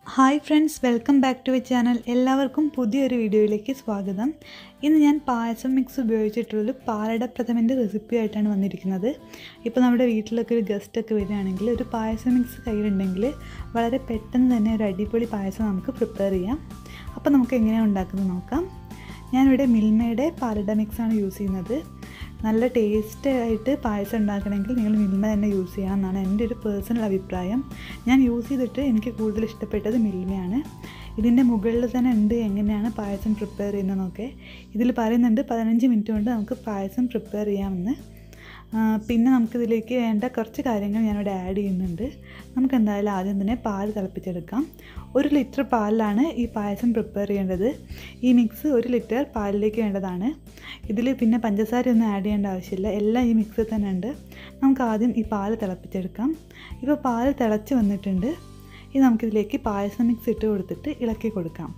hi friends welcome back to a channel എല്ലാവർക്കും പുതിയൊരു വീഡിയോയിലേക്ക് സ്വാഗതം ഇന്ന് ഞാൻ പായസം മിക്സ് ഉപയോഗിച്ചിട്ടുള്ളൊരു പാലട പ്രഥമൻ്റെ റെസിപ്പി ആയിട്ടാണ് വന്നിരിക്കുന്നത് ഇപ്പോൾ നമ്മുടെ വീട്ടിലൊക്കെ ഒരു ഗസ്റ്റൊക്കെ വരികയാണെങ്കിൽ ഒരു പായസം മിക്സ് കയ്യിലുണ്ടെങ്കിൽ വളരെ പെട്ടെന്ന് തന്നെ ഒരു അടിപൊളി പായസം നമുക്ക് പ്രിപ്പയർ ചെയ്യാം അപ്പോൾ നമുക്ക് എങ്ങനെയാണ് ഉണ്ടാക്കുന്നത് നോക്കാം ഞാനിവിടെ മിൽമയുടെ പാലട മിക്സാണ് യൂസ് ചെയ്യുന്നത് നല്ല ടേസ്റ്റ് ആയിട്ട് പായസം ഉണ്ടാക്കണമെങ്കിൽ നിങ്ങൾ മിൽമ തന്നെ യൂസ് ചെയ്യണം എന്നാണ് എൻ്റെ ഒരു പേഴ്സണൽ അഭിപ്രായം ഞാൻ യൂസ് ചെയ്തിട്ട് എനിക്ക് കൂടുതൽ ഇഷ്ടപ്പെട്ടത് മിൽമയാണ് ഇതിൻ്റെ മുകളിൽ തന്നെ ഉണ്ട് എങ്ങനെയാണ് പായസം പ്രിപ്പയർ ചെയ്യുന്നതെന്നൊക്കെ ഇതിൽ പറയുന്നുണ്ട് പതിനഞ്ച് മിനിറ്റ് കൊണ്ട് നമുക്ക് പായസം പ്രിപ്പയർ ചെയ്യാമെന്ന് പിന്നെ നമുക്കിതിലേക്ക് വേണ്ട കുറച്ച് കാര്യങ്ങൾ ഞാനിവിടെ ആഡ് ചെയ്യുന്നുണ്ട് നമുക്ക് എന്തായാലും ആദ്യം തന്നെ പാൽ തിളപ്പിച്ചെടുക്കാം ഒരു ലിറ്റർ പാലിലാണ് ഈ പായസം പ്രിപ്പയർ ചെയ്യേണ്ടത് ഈ മിക്സ് ഒരു ലിറ്റർ പാലിലേക്ക് വേണ്ടതാണ് ഇതിൽ പിന്നെ പഞ്ചസാര ഒന്നും ആഡ് ചെയ്യേണ്ട ആവശ്യമില്ല എല്ലാം ഈ മിക്സിൽ തന്നെ ഉണ്ട് നമുക്ക് ആദ്യം ഈ പാൽ തിളപ്പിച്ചെടുക്കാം ഇപ്പോൾ പാൽ തിളച്ച് വന്നിട്ടുണ്ട് ഇനി നമുക്കിതിലേക്ക് പായസം മിക്സ് ഇട്ട് കൊടുത്തിട്ട് ഇളക്കി കൊടുക്കാം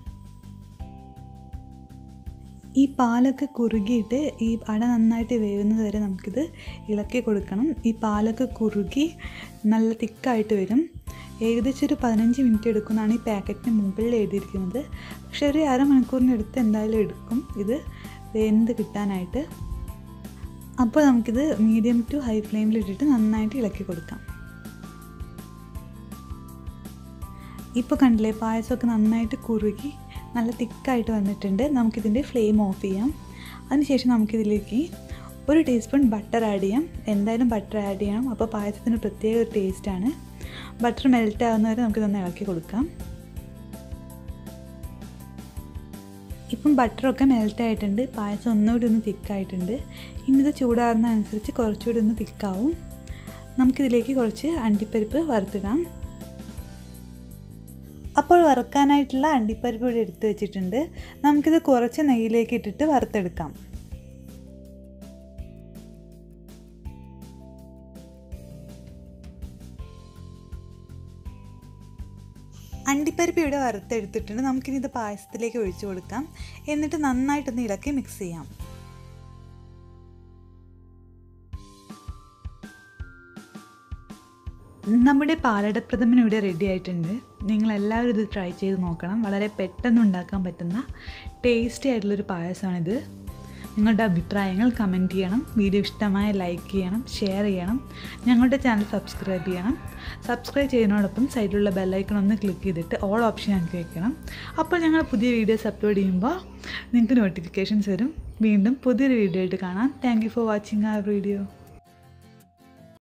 ഈ പാലൊക്കെ കുറുകിയിട്ട് ഈ അട നന്നായിട്ട് വേവുന്നത് വരെ നമുക്കിത് ഇളക്കി കൊടുക്കണം ഈ പാലൊക്കെ കുറുകി നല്ല തിക്കായിട്ട് വരും ഏകദേശം ഒരു പതിനഞ്ച് മിനിറ്റ് എടുക്കുമെന്നാണ് ഈ പാക്കറ്റിന് മുകളിൽ എഴുതിയിരിക്കുന്നത് പക്ഷേ ഒരു അരമണിക്കൂറിനടുത്ത് എന്തായാലും എടുക്കും ഇത് വെന്ത് കിട്ടാനായിട്ട് അപ്പോൾ നമുക്കിത് മീഡിയം ടു ഹൈ ഫ്ലെയിമിൽ ഇട്ടിട്ട് നന്നായിട്ട് ഇളക്കി കൊടുക്കാം ഇപ്പോൾ കണ്ടില്ലേ പായസമൊക്കെ നന്നായിട്ട് കുറുകി നല്ല തിക്കായിട്ട് വന്നിട്ടുണ്ട് നമുക്കിതിൻ്റെ ഫ്ലെയിം ഓഫ് ചെയ്യാം അതിനുശേഷം നമുക്കിതിലേക്ക് ഒരു ടീസ്പൂൺ ബട്ടർ ആഡ് ചെയ്യാം എന്തായാലും ബട്ടർ ആഡ് ചെയ്യണം അപ്പോൾ പായസത്തിന് പ്രത്യേക ഒരു ടേസ്റ്റാണ് ബട്ടർ മെൽറ്റ് ആകുന്നവരെ നമുക്കിതൊന്ന് ഇളക്കി കൊടുക്കാം ഇപ്പം ബട്ടറൊക്കെ മെൽറ്റ് ആയിട്ടുണ്ട് പായസം ഒന്നുകൂടി ഒന്ന് തിക്കായിട്ടുണ്ട് ഇനി ഇത് ചൂടാറുന്ന അനുസരിച്ച് കുറച്ചുകൂടി ഒന്ന് തിക്കാവും നമുക്കിതിലേക്ക് കുറച്ച് അണ്ടിപ്പരിപ്പ് വറുത്തിടാം അപ്പോൾ വറുക്കാനായിട്ടുള്ള അണ്ടിപ്പരിപ്പ് ഇവിടെ എടുത്തു വെച്ചിട്ടുണ്ട് നമുക്കിത് കുറച്ച് നെയ്യിലേക്ക് ഇട്ടിട്ട് വറുത്തെടുക്കാം അണ്ടിപ്പരിപ്പ് ഇവിടെ വറുത്തെടുത്തിട്ടുണ്ട് നമുക്കിനി ഇത് പായസത്തിലേക്ക് ഒഴിച്ചു കൊടുക്കാം എന്നിട്ട് നന്നായിട്ടൊന്ന് ഇളക്കി മിക്സ് ചെയ്യാം നമ്മുടെ പാലടപ്രഥമൻ ഇവിടെ റെഡി ആയിട്ടുണ്ട് നിങ്ങളെല്ലാവരും ഇത് ട്രൈ ചെയ്ത് നോക്കണം വളരെ പെട്ടെന്ന് ഉണ്ടാക്കാൻ പറ്റുന്ന ടേസ്റ്റി ആയിട്ടുള്ളൊരു പായസമാണിത് നിങ്ങളുടെ അഭിപ്രായങ്ങൾ കമൻറ്റ് ചെയ്യണം വീഡിയോ ഇഷ്ടമായ ലൈക്ക് ചെയ്യണം ഷെയർ ചെയ്യണം ഞങ്ങളുടെ ചാനൽ സബ്സ്ക്രൈബ് ചെയ്യണം സബ്സ്ക്രൈബ് ചെയ്യുന്നതോടൊപ്പം സൈഡിലുള്ള ബെല്ലൈക്കൺ ഒന്ന് ക്ലിക്ക് ചെയ്തിട്ട് ഓൾ ഓപ്ഷൻ ആക്കി വെക്കണം അപ്പോൾ ഞങ്ങൾ പുതിയ വീഡിയോസ് അപ്ലോഡ് ചെയ്യുമ്പോൾ നിങ്ങൾക്ക് നോട്ടിഫിക്കേഷൻസ് വരും വീണ്ടും പുതിയൊരു വീഡിയോ ആയിട്ട് കാണാം താങ്ക് യു ഫോർ വാച്ചിങ് ആ വീഡിയോ